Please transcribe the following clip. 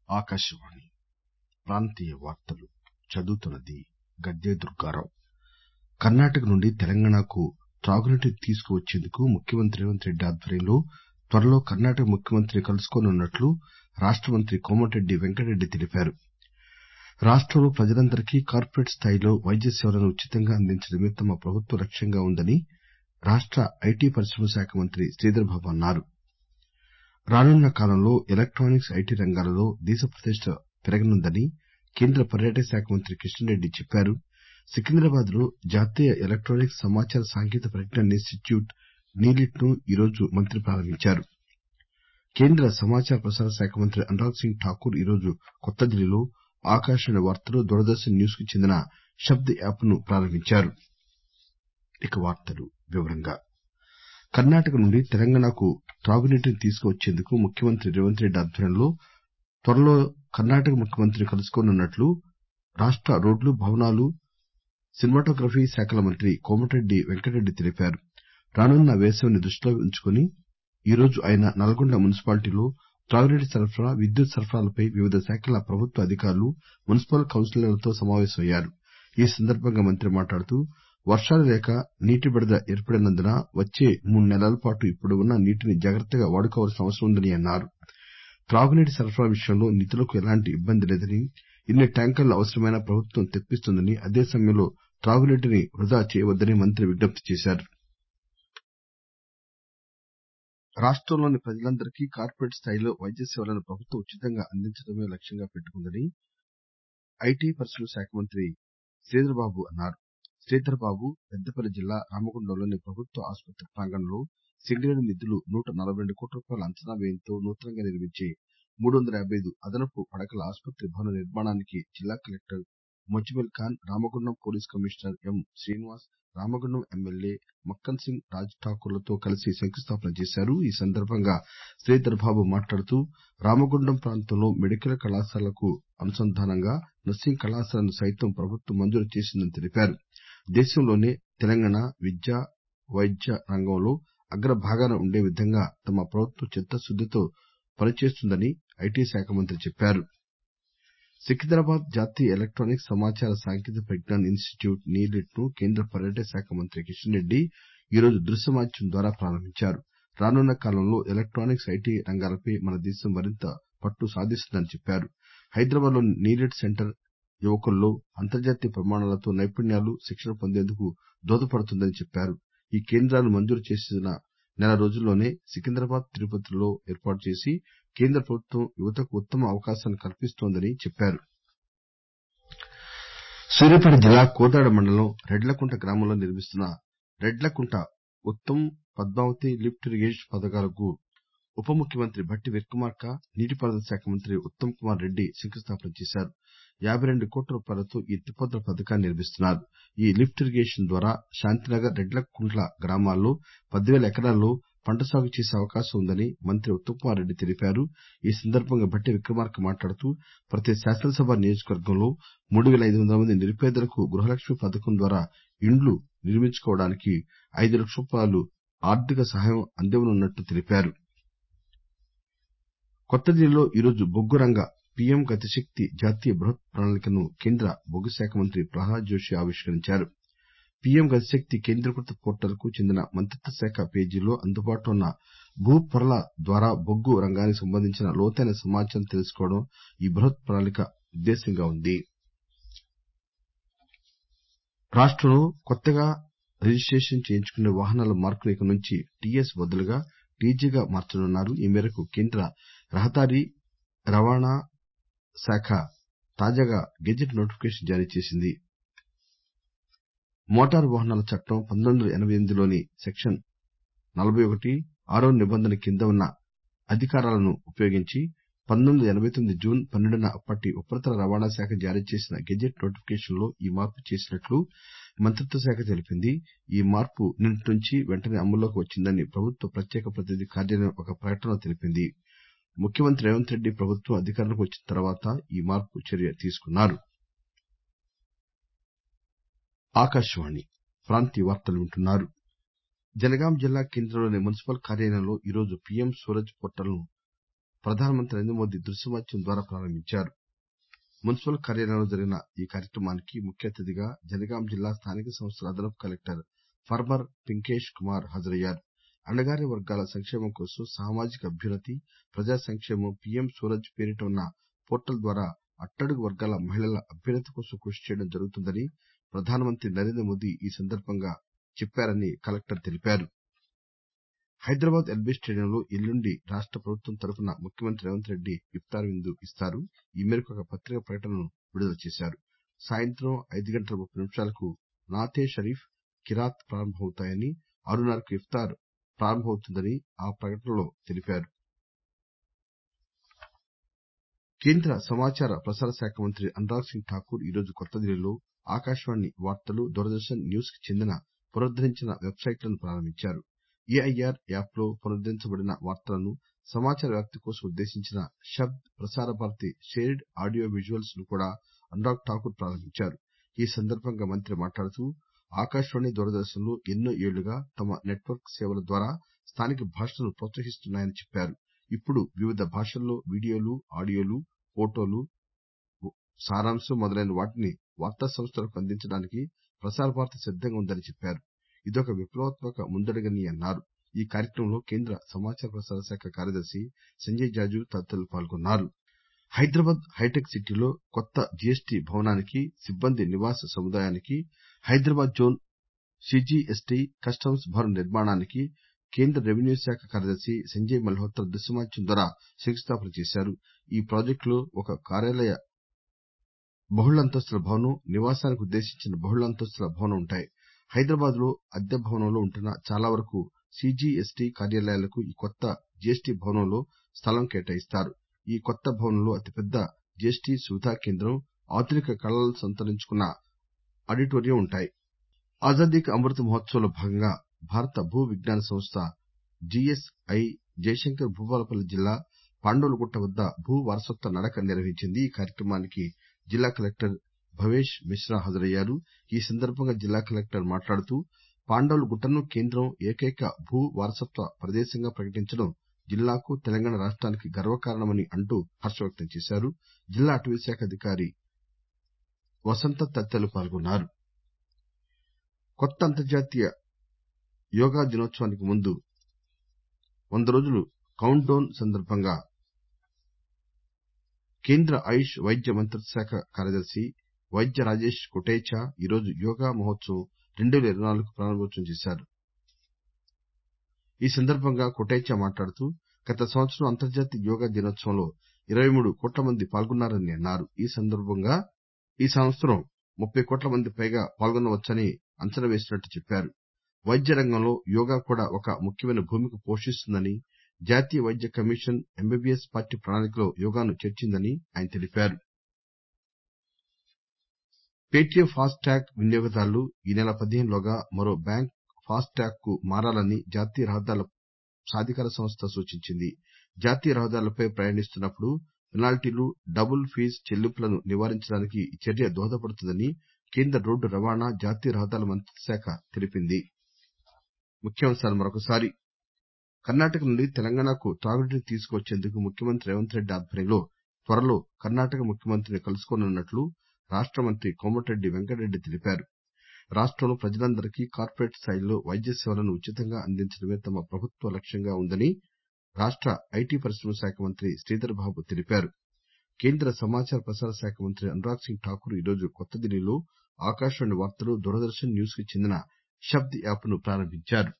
ఆకాశవాణి ప్రాంతీయ వార్తలు చదువుతున్నది గద్దె దుర్గారావు కర్ణాటక నుండి తెలంగాణకు త్రాగునీటిని తీసుకువచ్చేందుకు ముఖ్యమంత్రి రేవంత్ రెడ్డి ఆధ్వర్యంలో త్వరలో కర్ణాటక ముఖ్యమంత్రిని కలుసుకోనున్నట్లు రాష్ట మంత్రి కోమటిరెడ్డి వెంకటరెడ్డి తెలిపారు రాష్టంలో ప్రజలందరికీ కార్పొరేట్ స్థాయిలో వైద్య సేవలను ఉచితంగా అందించడమే తమ ప్రభుత్వ లక్ష్యంగా ఉందని రాష్ట ఐటి పరిశ్రమల శాఖ మంత్రి శ్రీధర్ బాబు అన్నారు రానున్న కాలంలో ఎలక్టానిక్స్ ఐటి రంగాలలో దేశ ప్రతిష్ట పెరగనుందని కేంద్ర పర్యాటక శాఖ మంత్రి కిషన్ రెడ్డి చెప్పారు సికింద్రాబాద్ లో జాతీయ ఎలక్టానిక్స్ సమాచార సాంకేతిక పరిజ్ఞాన ఇన్ స్టిట్యూట్ నీలిట్ ను ఈరోజు మంత్రి ప్రారంభించారు కేంద్ర సమాచార ప్రసార శాఖ మంత్రి అనురాగ్ సింగ్ ఠాకూర్ ఈరోజు కొత్త ఢిల్లీలో ఆకాశవాణి వార్తలు దూరదర్శన్ న్యూస్ కు చెందిన శబ్ద యాప్ ను ప్రారంభించారు కర్ణాటక నుండి తెలంగాణకు త్రాగునీటిని తీసుకువచ్చేందుకు ముఖ్యమంత్రి రేవంత్ రెడ్డి ఆధ్వర్యంలో త్వరలో కర్ణాటక ముఖ్యమంత్రిని కలుసుకోనున్నట్లు రాష్ట రోడ్లు భవనాలు సినిమాటోగ్రఫీ శాఖల మంత్రి కోమటిరెడ్డి వెంకటరెడ్డి తెలిపారు రానున్న వేసవిని దృష్టిలో ఉంచుకుని ఈరోజు ఆయన నల్గొండ మున్సిపాలిటీలో త్రాగునీటి సరఫరా విద్యుత్ సరఫరాలపై వివిధ శాఖల ప్రభుత్వ అధికారులు మున్సిపల్ కౌన్సిలర్లతో సమావేశమయ్యారు ఈ సందర్బంగా మంత్రి మాట్లాడుతూ వర్షాలు లేక నీటి బిడుద ఏర్పడినందున వచ్చే మూడు నెలల పాటు ఇప్పుడు ఉన్న నీటిని జాగ్రత్తగా వాడుకోవాల్సిన అవసరం ఉందని అన్నారు త్రాగునీటి సరఫరా విషయంలో నిధులకు ఎలాంటి ఇబ్బంది లేదని ఎన్ని ట్యాంకర్లు అవసరమైనా ప్రభుత్వం తెప్పిస్తుందని అదే సమయంలో త్రాగునీటిని వృథా చేయవద్దని మంత్రి విజ్ఞప్తి చేశారు రాష్టంలోని ప్రజలందరికీ కార్పొరేట్ స్థాయిలో వైద్య సేవలను ప్రభుత్వం ఉచితంగా అందించడమే లక్ష్యంగా పెట్టుకుందని ఐటి పరిశ్రమల శాఖ మంత్రి శ్రీధర్ బాబు అన్నారు శ్రీధర్ బాబు పెద్దపల్లి జిల్లా రామగుండంలోని ప్రభుత్వ ఆసుపత్రి ప్రాంగణంలో సింగరేణి నిధులు నూట నలబై రెండు కోట్ల రూపాయల అంచనా వ్యయంతో నూతనంగా నిర్మించే మూడు వందల యాబై ఐదు అదనపు పడకల ఆసుపత్రి భవన నిర్మాణానికి జిల్లా collector Muzammil Khan Ramagundam police commissioner M Srinivas Ramagundam MLA Makkan Singh Raj Thakur లతో కలిసి శంకుస్థాపన చేశారు ఈ సందర్బంగా శ్రీధర్ బాబు మాట్లాడుతూ రామగుండం ప్రాంతంలో మెడికల్ కళాశాలకు అనుసంధానంగా నర్సింగ్ కళాశాలను సైతం ప్రభుత్వం మంజూరు చేసిందని తెలిపారు దేశంలోనే తెలంగాణ విద్య వైద్య రంగంలో అగ్రభాగాన ఉండే విధంగా తమ ప్రభుత్వం చిత్తశుద్దితో పనిచేస్తుందని ఐటి శాఖ మంత్రి చెప్పారు సికింద్రాబాద్ జాతీయ ఎలక్టానిక్స్ సమాచార సాంకేతిక పరిజ్ఞాన ఇన్ స్టిట్యూట్ నీలిట్ ను కేంద్ర పర్యాటక శాఖ మంత్రి కిషన్ రెడ్డి ఈరోజు దృశ్య మాధ్యమం ద్వారా ప్రారంభించారు రానున్న కాలంలో ఎలక్టానిక్స్ ఐటి రంగాలపై మన దేశం మరింత పట్టు సాధిస్తుందని చెప్పారు హైదరాబాద్ లోని నీలిట్ సెంటర్ యువకుల్లో అంతర్జాతీయ ప్రమాణాలతో నైపుణ్యాలు శిక్షణ పొందేందుకు దోహదపడుతుందని చెప్పారు ఈ కేంద్రాలు మంజూరు చేసిన నెల రోజుల్లోనే సికింద్రాబాద్ తిరుపతిలో ఏర్పాటు చేసి కేంద్ర ప్రభుత్వం యువతకు ఉత్తమ అవకాశాలను కల్పిస్తోందని చెప్పారు సూర్యాపేట జిల్లా కోదాడ మండలం రెడ్లకుంట గ్రామంలో నిర్మిస్తున్న రెడ్లకుంట ఉత్తమ్ పద్మావతి లిఫ్ట్ ఇరిగేషన్ పథకాలకు ఉప ముఖ్యమంత్రి భట్టి విక్రమార్క నీటిపారుదల శాఖ మంత్రి ఉత్తమ్ కుమార్ రెడ్డి శంకుస్థాపన చేశారు యాబై రెండు కోట్ల రూపాయలతో ఈ ఎత్తిపోతల పథకాన్ని నిర్మిస్తున్నారు ఈ లిఫ్ట్ ఇరిగేషన్ ద్వారా శాంతినగర్ రెడ్లకుంట్ల గ్రామాల్లో పదివేల ఎకరాల్లో పంట సాగు చేసే అవకాశం ఉందని మంత్రి ఉత్తమ్ కుమార్ రెడ్డి తెలిపారు ఈ సందర్బంగా భట్టి విక్రమార్క మాట్లాడుతూ ప్రతి శాసనసభ నియోజకవర్గంలో మూడు పేల ఐదు వందల మంది నిరుపేదలకు గృహలక్ష్మి పథకం ద్వారా ఇండ్లు నిర్మించుకోవడానికి ఐదు లక్షల రూపాయల ఆర్థిక సహాయం అందివ్వనున్నట్లు తెలిపారు కొత్త ఢిల్లీలో ఈరోజు బొగ్గు రంగ పీఎం గతిశక్తి జాతీయ బృహత్ ప్రణాళికను కేంద్ర బొగ్గు శాఖ మంత్రి ప్రహ్లాద్ జోషి ఆవిష్కరించారు పీఎం గతిశక్తి కేంద్రీకృత పోర్టల్ కు చెందిన మంత్రిత్వ శాఖ పేజీలో అందుబాటులో ఉన్న భూ పొరల ద్వారా బొగ్గు రంగానికి సంబంధించిన లోతైన సమాచారం తెలుసుకోవడం ఈ బృహత్ ప్రణాళిక ఉద్దేశ్యంగా ఉంది రాష్టంలో కొత్తగా రిజిస్టేషన్ చేయించుకునే వాహనాల మార్కును ఇక నుంచి టీఎస్ బదులుగా టీజీగా మార్చనున్నారు ఈ మేరకు కేంద్ర రహదారి రవాణా శాఖ తాజాగా గెజిట్ నోటిఫికేషన్ జారీ చేసింది మోటారు వాహనాల చట్టం పంతొమ్మిది వందల ఎనబై ఎనిమిదిలోని సెక్షన్ నలబై ఒకటి ఆరో నిబంధన కింద ఉన్న అధికారాలను ఉపయోగించి పంతొమ్మిది వందల ఎనబై తొమ్మిది జూన్ పన్నెండున అప్పటి ఉపరితల రవాణా శాఖ జారీ చేసిన గెజిట్ నోటిఫికేషన్ లో ఈ మార్పు చేసినట్లు మంత్రిత్వ శాఖ తెలిపింది ఈ మార్పు నిన్నటి నుంచి వెంటనే అమల్లోకి వచ్చిందని ప్రభుత్వ ప్రత్యేక ప్రతినిధి కార్యాలయం ఒక ప్రకటనలో తెలిపింది ముఖ్యమంత్రి రేవంత్ రెడ్డి ప్రభుత్వం అధికారంలోకి వచ్చిన తర్వాత ఈ మార్పు చర్య తీసుకున్నారు జనగాం జిల్లా కేంద్రంలోని మున్సిపల్ కార్యాలయంలో ఈరోజు పీఎం సూరజ్ పోర్టల్ ను ప్రధానమంత్రి నరేంద్ర మోదీ దృశ్య మాధ్యమం ద్వారా ప్రారంభించారు మున్సిపల్ కార్యాలయంలో జరిగిన ఈ కార్యక్రమానికి ముఖ్య అతిథిగా జనగాం జిల్లా స్థానిక సంస్థల అదనపు కలెక్టర్ ఫర్మర్ పింకేష్ కుమార్ హాజరయ్యారు అణగారిన వర్గాల సంక్షేమం కోసం సామాజిక అభ్యున్నతి ప్రజా సంక్షేమం పీఎం సూరజ్ పేరిట ఉన్న పోర్టల్ ద్వారా అట్టడుగు వర్గాల మహిళల అభ్యున్నతి కోసం కృషి చేయడం జరుగుతుందని ప్రధానమంత్రి నరేంద్ర మోదీ ఈ సందర్భంగా చెప్పారని కలెక్టర్ తెలిపారు హైదరాబాద్ ఎల్బీ స్టేడియంలో ఎల్లుండి రాష్ట ప్రభుత్వం తరఫున ముఖ్యమంత్రి రేవంత్ రెడ్డి ఇఫ్తార్ విందు ఇస్తారు ఈ మేరకు ఒక పత్రికా ప్రకటనను విడుదల చేశారు సాయంత్రం ఐదు గంటల ముప్పై నిమిషాలకు నాతే షరీఫ్ కిరాత్ ప్రారంభమవుతాయని ఆరున్నరకు ఇఫ్తార్ ప్రారంభమవుతుందని ఆ ప్రకటనలో తెలిపారు కేంద్ర సమాచార ప్రసార శాఖ మంత్రి అనురాగ్ సింగ్ ఠాకూర్ ఈరోజు కొత్తదిల్లీలో ఆకాశవాణి వార్తలు దూరదర్శన్ న్యూస్ కి చెందిన పునరుద్దరించిన వెబ్సైట్లను ప్రారంభించారు ఏఐఆర్ యాప్ లో పునరుద్దరించబడిన వార్తలను సమాచార వ్యాప్తి కోసం ఉద్దేశించిన శబ్ద్ ప్రసార భారతి షేర్డ్ ఆడియో విజువల్స్ ను కూడా అనురాగ్ ఠాకూర్ ప్రారంభించారు ఈ సందర్భంగా మంత్రి మాట్లాడుతూ ఆకాశవాణి దూరదర్శన్ లు ఎన్నో ఏళ్లుగా తమ నెట్వర్క్ సేవల ద్వారా స్థానిక భాషలను ప్రోత్సహిస్తున్నాయని చెప్పారు ఇప్పుడు వివిధ భాషల్లో వీడియోలు ఆడియోలు ఫోటోలు సారాంశం మొదలైన వాటిని వార్తా సంస్థలకు అందించడానికి ప్రసార భారతి సిద్దంగా ఉందని చెప్పారు ఇదొక విప్లవాత్మక ముందడుగని అన్నారు ఈ కార్యక్రమంలో కేంద్ర సమాచార ప్రసార శాఖ కార్యదర్శి సంజయ్ జాజు తదితరులు పాల్గొన్నారు హైదరాబాద్ హైటెక్ సిటీలో కొత్త జీఎస్టీ భవనానికి సిబ్బంది నివాస సముదాయానికి హైదరాబాద్ జోన్ సీజీఎస్టీ కస్టమ్స్ భవన నిర్మాణానికి కేంద్ర రెవెన్యూ శాఖ కార్యదర్శి సంజయ్ మల్హోత్రా దృశ్య మాధ్యమం ద్వారా శంకుస్థాపన చేశారు ఈ ప్రాజెక్టులో ఒక కార్యాలయ బహుళంతస్తుల భవనం నివాసానికి ఉద్దేశించిన బహుళంతస్తుల భవనం ఉంటాయి హైదరాబాద్ లో అద్దె భవనంలో ఉంటున్న చాలా వరకు సీజీఎస్టీ కార్యాలయాలకు ఈ కొత్త జీఎస్టీ భవనంలో స్థలం కేటాయిస్తారు ఈ కొత్త భవనంలో అతిపెద్ద జీఎస్టీ సువిధా కేంద్రం ఆధునిక కళలను సంతరించుకున్న ఆడిటోరియం ఉంటాయి ఆజాదీ కా అమృత్ మహోత్సవ్ లో భాగంగా భారత భూ విజ్ఞాన సంస్థ జీఎస్ఐ జయశంకర్ భూపాలపల్లి జిల్లా పాండవులగుట్ట వద్ద భూ వారసత్వ నడక నిర్వహించింది ఈ కార్యక్రమానికి జిల్లా కలెక్టర్ భవేష్ మిశ్రా హాజరయ్యారు ఈ సందర్భంగా జిల్లా కలెక్టర్ మాట్లాడుతూ పాండవులగుట్టను కేంద్రం ఏకైక భూ వారసత్వ ప్రదేశంగా ప్రకటించడం జిల్లాకు తెలంగాణ రాష్టానికి గర్వకారణమని అంటూ హర్షం వ్యక్తం చేశారు జిల్లా అటవీశాఖ అధికారి వసంత తదితరులు పాల్గొన్నారు కొత్త అంతర్జాతీయ యోగా దినోత్సవానికి ముందు వంద రోజులు కౌంట్ డౌన్ సందర్భంగా కేంద్ర ఆయుష్ వైద్య మంత్రిత్వ శాఖ కార్యదర్శి వైద్య రాజేష్ కొటేచా ఈరోజు యోగా మహోత్సవ్ 2024 కు ప్రారంభోత్సవం చేశారు ఈ సందర్భంగా కొటేచా మాట్లాడుతూ గత సంవత్సరం అంతర్జాతీయ యోగా దినోత్సవంలో 23 కోట్ల మంది పాల్గొన్నారని అన్నారు ఈ సందర్భంగా ఈ సంవత్సరం 30 కోట్ల మంది పైగా పాల్గొనవచ్చని అంచనా వేసినట్టు చెప్పారు వైద్య రంగంలో యోగా కూడా ఒక ముఖ్యమైన భూమిక పోషిస్తుందని జాతీయ వైద్య కమిషన్ ఎంబీబీఎస్ పార్టీ ప్రణాళికలో యోగాను చేర్చిందని ఆయన తెలిపారు పేటీఎం ఫాస్ట్ ట్యాగ్ వినియోగదారులు ఈ నెల 15 లోగా మరో బ్యాంక్ ఫాస్ట్ ట్యాగ్ కు మారాలని జాతీయ రహదారుల ప్రాధికార సంస్థ సూచించింది జాతీయ రహదారులపై ప్రయాణిస్తున్నప్పుడు పెనాల్టీలు డబుల్ ఫీజు చెల్లింపులను నివారించడానికి ఈ చర్య దోహదపడుతుందని కేంద్ర రోడ్డు రవాణా జాతీయ రహదారుల మంత్రిత్వ శాఖ తెలిపింది కర్ణాటక నుండి తెలంగాణకు తాగునీటిని తీసుకువచ్చేందుకు ముఖ్యమంత్రి రేవంత్ రెడ్డి ఆధ్వర్యంలో త్వరలో కర్ణాటక ముఖ్యమంత్రిని కలుసుకోనున్నట్లు రాష్ట మంత్రి కోమటిరెడ్డి వెంకటరెడ్డి తెలిపారు రాష్టంలో ప్రజలందరికీ కార్పొరేట్ స్థాయిలో వైద్య సేవలను ఉచితంగా అందించడమే తమ ప్రభుత్వ లక్ష్యంగా ఉందని రాష్ట ఐటీ పరిశ్రమల శాఖ మంత్రి శ్రీధర్ బాబు తెలిపారు కేంద్ర సమాచార ప్రసార శాఖ మంత్రి అనురాగ్ సింగ్ ఠాకూర్ ఈరోజు కొత్తదిల్లీలో ఆకాశవాణి వార్తలు దూరదర్శన్ న్యూస్ కి చెందిన శబ్ద్ యాప్ ను ప్రారంభించారు